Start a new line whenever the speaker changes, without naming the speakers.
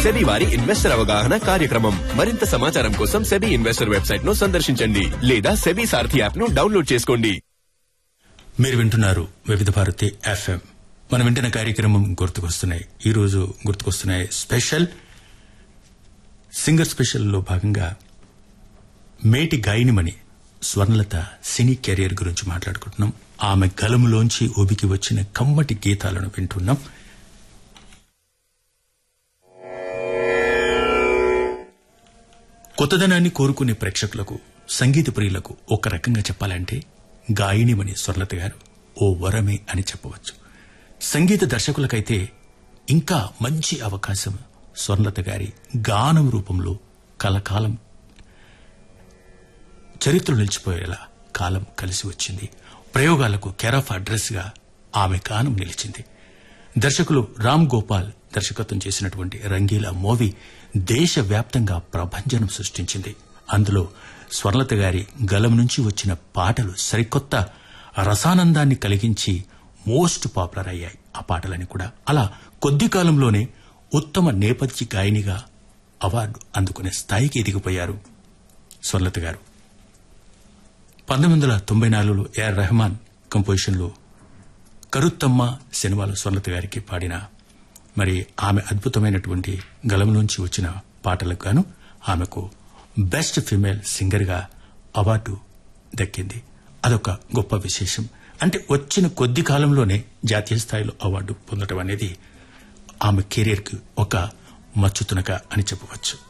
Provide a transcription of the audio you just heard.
SEBI వారి investor అవగాహన కార్యక్రమం మరింత సమాచారం కోసం సెబీ ఇన్వెస్టర్ వెబ్సైట్ ను సందర్శించండి లేదా సెబీ సారథి యాప్ ను డౌన్లోడ్ చేసుకోండి
మీరు వింటున్నారు వివిధ భారతి ఎఫ్ఎం మనం వింటున్న కార్యక్రమం గుర్తుకొస్తున్నాయి ఈ రోజు గుర్తుకొస్తున్నాయి స్పెషల్ సింగర్ స్పెషల్లో భాగంగా మేటి గాయనిమణి స్వర్ణలత సినీ కెరీర్ గురించి మాట్లాడుకుంటున్నాం ఆమె గలములోంచి ఉబికి వచ్చిన కమ్మటి గీతాలను వింటున్నాం కొత్తదనాన్ని కోరుకునే ప్రేక్షకులకు సంగీత ప్రియులకు ఒక రకంగా చెప్పాలంటే గాయనిమణి స్వర్లత గారు ఓ వరమే అని చెప్పవచ్చు సంగీత దర్శకులకైతే ఇంకా మంచి అవకాశం స్వర్ణలత గారి గానం రూపంలో కలకాలం చరిత్ర నిలిచిపోయేలా కాలం కలిసి వచ్చింది ప్రయోగాలకు కెరఫ్ అడ్రస్ గా ఆమె గానం నిలిచింది దర్శకులు రామ్ గోపాల్ దర్శకత్వం చేసినటువంటి రంగీలా మూవీ దేశవ్యాప్తంగా ప్రభంజనం సృష్టించింది అందులో స్వర్ణలత గారి గలం నుంచి వచ్చిన పాటలు సరికొత్త రసానందాన్ని కలిగించి మోస్ట్ పాపులర్ అయ్యాయి ఆ పాటలని కూడా అలా కొద్ది కాలంలోనే ఉత్తమ నేపథ్య గాయనిగా అవార్డు అందుకునే స్థాయికి ఎదిగిపోయారు స్వర్ణలత గారు పంతొమ్మిది వందల తొంభై నాలుగులో ఏఆర్ రెహమాన్ కంపోజిషన్లో కరుత్తమ్మ సినిమాలో స్వర్ణలత గారికి పాడిన మరి ఆమె అద్భుతమైనటువంటి గలంలోంచి వచ్చిన పాటలకు గాను ఆమెకు బెస్ట్ ఫిమేల్ సింగర్ గా అవార్డు దక్కింది అదొక గొప్ప విశేషం అంటే వచ్చిన కొద్ది కాలంలోనే జాతీయ స్థాయిలో అవార్డు పొందడం అనేది ఆమె కెరీర్ కు ఒక మచ్చుతునక అని చెప్పవచ్చు